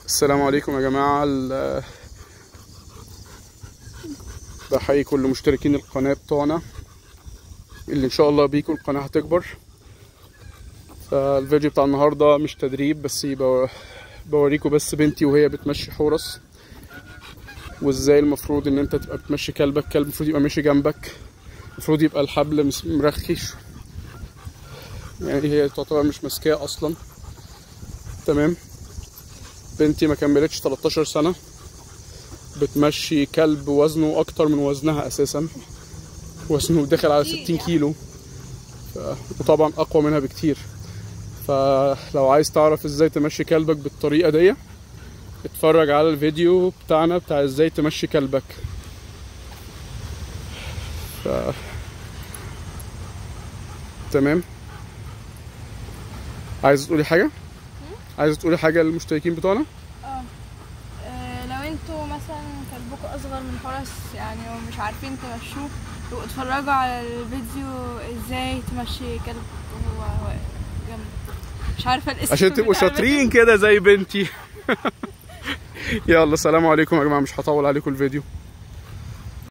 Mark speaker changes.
Speaker 1: السلام عليكم يا جماعة ال- بحيي كل مشتركين القناة بتوعنا اللي ان شاء الله بيكم القناة هتكبر فالفيديو بتاع النهاردة مش تدريب بس يبقى بوريكم بس بنتي وهي بتمشي حورس وازاي المفروض ان انت تبقى بتمشي كلبك كلب المفروض يبقى ماشي جنبك المفروض يبقى الحبل مس- مرخش يعني هي تعتبر مش ماسكاه اصلا تمام بنتي ما كملتش 13 سنة بتمشي كلب وزنه أكتر من وزنها أساسا وزنه داخل على 60 كيلو ف... وطبعا أقوى منها بكتير فلو عايز تعرف ازاي تمشي كلبك بالطريقة دي اتفرج على الفيديو بتاعنا بتاع ازاي تمشي كلبك ف... تمام عايز تقولي حاجة؟ عايز تقولي حاجة للمشتركين بتوعنا؟
Speaker 2: اه آه، لو انتوا مثلا كلبكم اصغر من حرس يعني ومش عارفين تمشوه يبقوا اتفرجوا على الفيديو ازاي تمشي كلب وهو واقف جنبك مش عارفه الاسم
Speaker 1: عشان تبقوا
Speaker 2: بتاع
Speaker 1: شاطرين
Speaker 2: الفيديو.
Speaker 1: كده زي بنتي يلا سلام عليكم يا جماعه مش هطول عليكم الفيديو